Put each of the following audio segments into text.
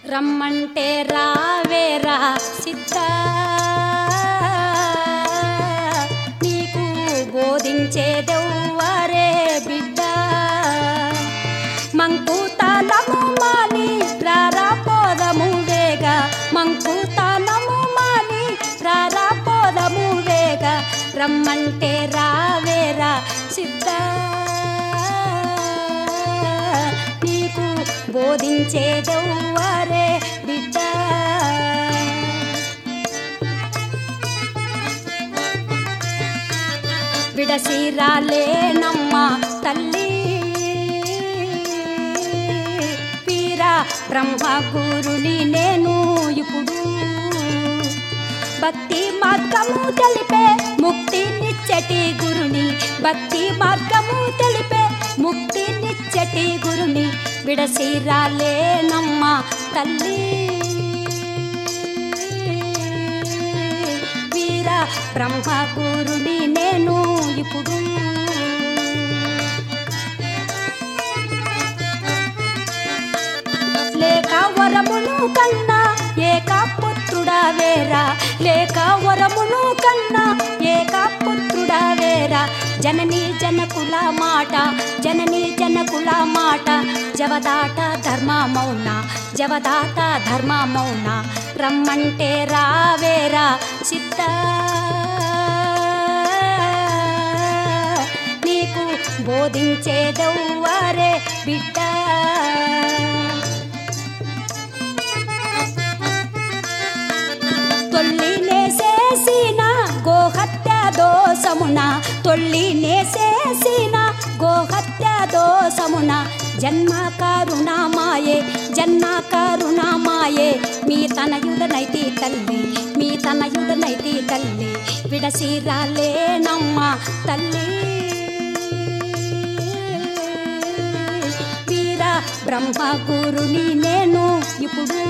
రమ్మంటే రావేరా సిద్ధ నీకు బోధించేదెవ్వరే బిడ్డ మంకుతానము మాని రారా పోదము వేగ మంకుతానము మాని రారా పోదము వేగ రమ్మంటే రావేరా సిద్ధ నీకు బోధించేదెవ్వరే బిడ్డ విడసిరాలేనమ్మ తల్లి వీర బ్రహ్మ గురుని నేను ఇప్పుడు భక్తి మార్గము తెలిపే ముక్తినిచ్చటి గురుని భక్తి మార్గము తెలిపే ముక్తినిచ్చటి గురుని విడసిరాలేనమ్మ తల్లి వీర బ్రహ్మ గురుని నేను ఇప్పుడు లేక వరమును కన్నా ఏక పుత్రుడా వేరా లేక వరమును కన్నా ఏక పుత్రుడా వేరా జనని జనకుల మాట జనని జనకుల మాట జవదాట ధర్మ మౌన జవదాట ధర్మ మౌన రమ్మంటే రావేరా సిద్ధ నీకు బోధించేదెవ్వరే బిడ్డ తొల్లి నేసేసిన గోహత్య దోషమున తొల్లి నేసేసిన గోహత్య దోషమున జన్మ కరుణామాయే జన్మ కరుణామాయే మీ తనయుడనైతి తల్లి మీ తనయుడనైతి తల్లి విడసిరాలేనమ్మ తల్లి వీర బ్రహ్మ గురుని నేను ఇప్పుడు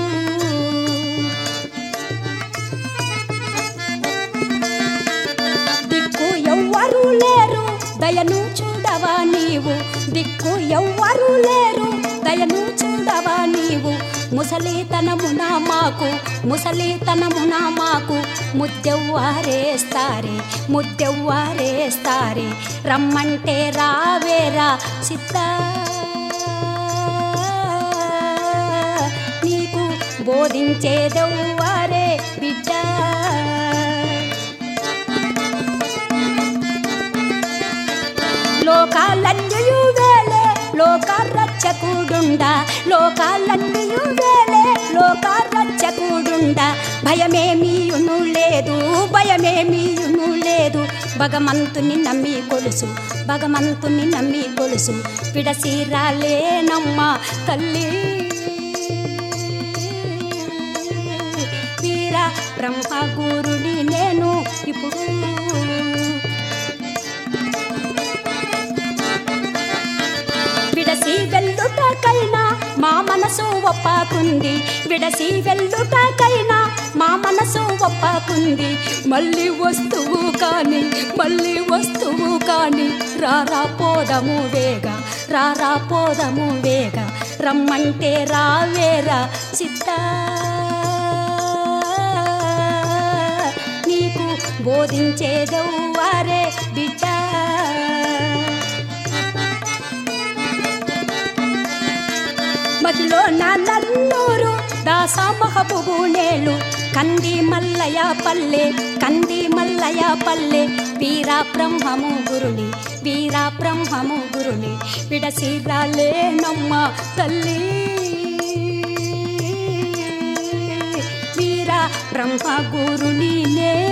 దిక్కు ఎవ్వరు లేరు దయను చూడవా నీవు దిక్కు ఎవ్వరు లేరు దయను చూడవా నీవు ముసలితనమున మాకు ముసలితనమున మాకు ముద్దెవ్వారేస్తారే ముద్దెవ్వారేస్తారే రమ్మంటే రావేరా సిద్ధ నీకు బోధించేదెవ్వరే బిడ్డ లోకాలన్నయు వేలే లోక రక్షకుడుండ లోకాలన్నయు వేలే లోక రక్షకుడుండ భయమేమీయును లేదు భయమేమీయును లేదు భగవంతుని నమ్మి కొలుసు భగవంతుని నమ్మి కొలుసు విడసిరాలేనమ్మ తల్లి వీర బ్రహ్మ గురుని నేను ఇప్పుడు విడసి వెళ్ళుటకైనా మా మనసు ఒప్పకుంది విడసి వెళ్ళుటకైనా మా మనసు ఒప్పకుంది మళ్ళీ వస్తువు కాని మళ్ళీ వస్తువు కాని రారా పోదము వేగ రారా పోదము వేగ రమ్మంటే రావేరా సిద్ధ నీకు బోధించేదెవ్వరే బిడ్డ మహిలో నా నల్లూరు దాసా మహబూబు నేలు కంది మల్లయ్య పల్లె కంది మల్లయ్య పల్లె వీరా బ్రహ్మము గురుని వీరా బ్రహ్మము గురుని విడసిరాలే నమ్మ తల్లి వీరా బ్రహ్మ గురుని నే